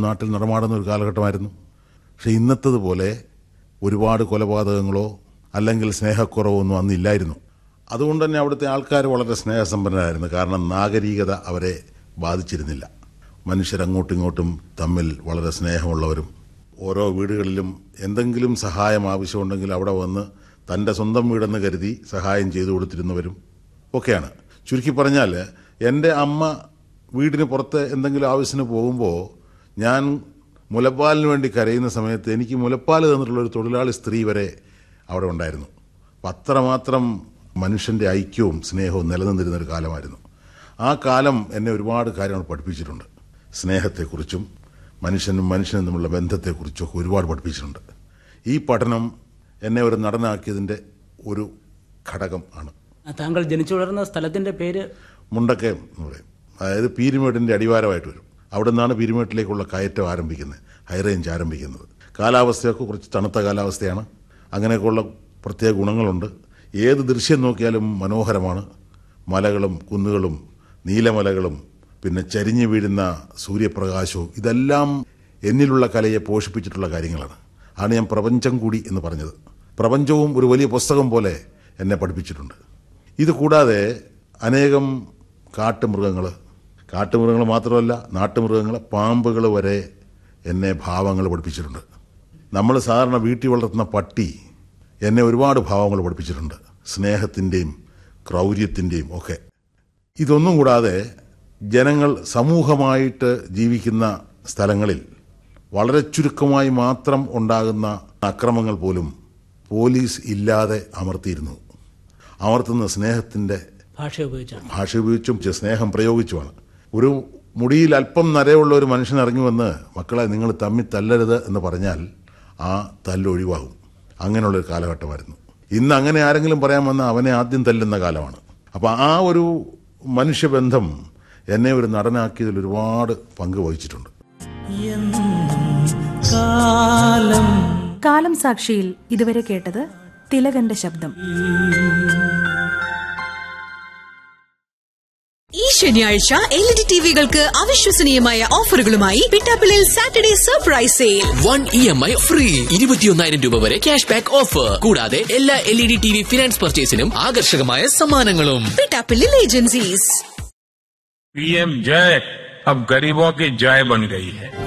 നാട്ടിൽ നടമാടുന്ന ഒരു കാലഘട്ടമായിരുന്നു പക്ഷെ ഇന്നത്തതുപോലെ ഒരുപാട് കൊലപാതകങ്ങളോ അല്ലെങ്കിൽ സ്നേഹക്കുറവോ ഒന്നും അന്നില്ലായിരുന്നു അതുകൊണ്ട് തന്നെ അവിടുത്തെ ആൾക്കാർ വളരെ സ്നേഹസമ്പന്നരായിരുന്നു കാരണം നാഗരികത അവരെ ബാധിച്ചിരുന്നില്ല മനുഷ്യരങ്ങോട്ടും ഇങ്ങോട്ടും തമ്മിൽ വളരെ സ്നേഹമുള്ളവരും ഓരോ വീടുകളിലും എന്തെങ്കിലും സഹായം ആവശ്യമുണ്ടെങ്കിൽ അവിടെ വന്ന് തൻ്റെ സ്വന്തം വീടെന്ന് കരുതി സഹായം ചെയ്തു കൊടുത്തിരുന്നവരും ഒക്കെയാണ് ചുരുക്കി പറഞ്ഞാൽ എൻ്റെ അമ്മ വീടിന് പുറത്ത് എന്തെങ്കിലും ആവശ്യത്തിന് പോകുമ്പോൾ ഞാൻ മുലപ്പാലിന് വേണ്ടി കരയുന്ന സമയത്ത് എനിക്ക് മുലപ്പാൽ തന്നിട്ടുള്ള ഒരു തൊഴിലാളി സ്ത്രീ വരെ അവിടെ ഉണ്ടായിരുന്നു അപ്പം അത്രമാത്രം മനുഷ്യൻ്റെ ഐക്യവും സ്നേഹവും നിലനിന്നിരുന്ന ഒരു കാലമായിരുന്നു ആ കാലം എന്നെ ഒരുപാട് കാര്യങ്ങൾ പഠിപ്പിച്ചിട്ടുണ്ട് സ്നേഹത്തെക്കുറിച്ചും മനുഷ്യനും മനുഷ്യനും തമ്മിലുള്ള ബന്ധത്തെക്കുറിച്ചും ഒക്കെ ഒരുപാട് പഠിപ്പിച്ചിട്ടുണ്ട് ഈ പഠനം എന്നെ ഒരു നടനാക്കിയതിൻ്റെ ഒരു ഘടകം ആണ് താങ്കൾ ജനിച്ചു വളർന്ന സ്ഥലത്തിന്റെ പേര് മുണ്ടക്കയം എന്ന് പറയും അതായത് പീരുമേടിൻ്റെ അടിവാരമായിട്ട് വരും അവിടെ നിന്നാണ് പീരുമേട്ടിലേക്കുള്ള കയറ്റം ആരംഭിക്കുന്നത് ഹൈ റേഞ്ച് ആരംഭിക്കുന്നത് കാലാവസ്ഥയൊക്കെ കുറച്ച് തണുത്ത കാലാവസ്ഥയാണ് അങ്ങനെയൊക്കെയുള്ള പ്രത്യേക ഗുണങ്ങളുണ്ട് ഏത് ദൃശ്യം നോക്കിയാലും മനോഹരമാണ് മലകളും കുന്നുകളും നീലമലകളും പിന്നെ ചരിഞ്ഞു വീഴുന്ന സൂര്യപ്രകാശവും ഇതെല്ലാം എന്നിലുള്ള കലയെ പോഷിപ്പിച്ചിട്ടുള്ള കാര്യങ്ങളാണ് ആണ് ഞാൻ പ്രപഞ്ചം കൂടി എന്ന് പറഞ്ഞത് പ്രപഞ്ചവും ഒരു വലിയ പുസ്തകം പോലെ എന്നെ പഠിപ്പിച്ചിട്ടുണ്ട് ഇത് കൂടാതെ അനേകം കാട്ടുമൃഗങ്ങൾ കാട്ടുമൃഗങ്ങൾ മാത്രമല്ല നാട്ടുമൃഗങ്ങൾ പാമ്പുകൾ വരെ എന്നെ ഭാവങ്ങൾ പഠിപ്പിച്ചിട്ടുണ്ട് നമ്മൾ സാധാരണ വീട്ടിൽ വളർത്തുന്ന പട്ടി എന്നെ ഒരുപാട് ഭാവങ്ങൾ പഠിപ്പിച്ചിട്ടുണ്ട് സ്നേഹത്തിൻ്റെയും ക്രൗര്യത്തിൻ്റെയും ഒക്കെ ഇതൊന്നും കൂടാതെ ജനങ്ങൾ സമൂഹമായിട്ട് ജീവിക്കുന്ന സ്ഥലങ്ങളിൽ വളരെ ചുരുക്കമായി മാത്രം ഉണ്ടാകുന്ന അക്രമങ്ങൾ പോലും പോലീസ് ഇല്ലാതെ അമർത്തിയിരുന്നു അമർത്തുന്ന സ്നേഹത്തിൻ്റെ ഭാഷ ഉപയോഗിച്ചാണ് ഭാഷ ഉപയോഗിച്ചും ചെ- സ്നേഹം പ്രയോഗിച്ചുമാണ് ഒരു മുടിയിൽ അല്പം നരയുള്ള ഒരു മനുഷ്യൻ ഇറങ്ങി വന്ന് മക്കളെ നിങ്ങൾ തമ്മിൽ തല്ലരുത് എന്ന് പറഞ്ഞാൽ ആ തല്ലൊഴിവാകും അങ്ങനെയുള്ളൊരു കാലഘട്ടമായിരുന്നു ഇന്ന് അങ്ങനെ ആരെങ്കിലും പറയാൻ വന്നാൽ അവനെ ആദ്യം തല്ലുന്ന കാലമാണ് അപ്പോൾ ആ ഒരു മനുഷ്യബന്ധം എന്നെ ഒരു നടനാക്കിയതിൽ ഒരുപാട് പങ്ക് വഹിച്ചിട്ടുണ്ട് കാലം സാക്ഷിയിൽ ഇതുവരെ കേട്ടത് തിലകന്റെ ശബ്ദം ഈ ശനിയാഴ്ച എൽ ഇ ഡി ടിവികൾക്ക് അവിശ്വസനീയമായ ഓഫറുകളുമായി Pittappillil Saturday surprise sale one E M I free ഇരുപത്തിയൊന്നായിരം രൂപ വരെ ക്യാഷ് ബാക്ക് ഓഫർ കൂടാതെ എല്ലാ L E D T V finance പർച്ചേസിനും ആകർഷകമായ സമ്മാനങ്ങളും പിട്ടാപ്പിളിൽ ഏജൻസീസ് पीएम जय अब गरीबों की जय बन गई है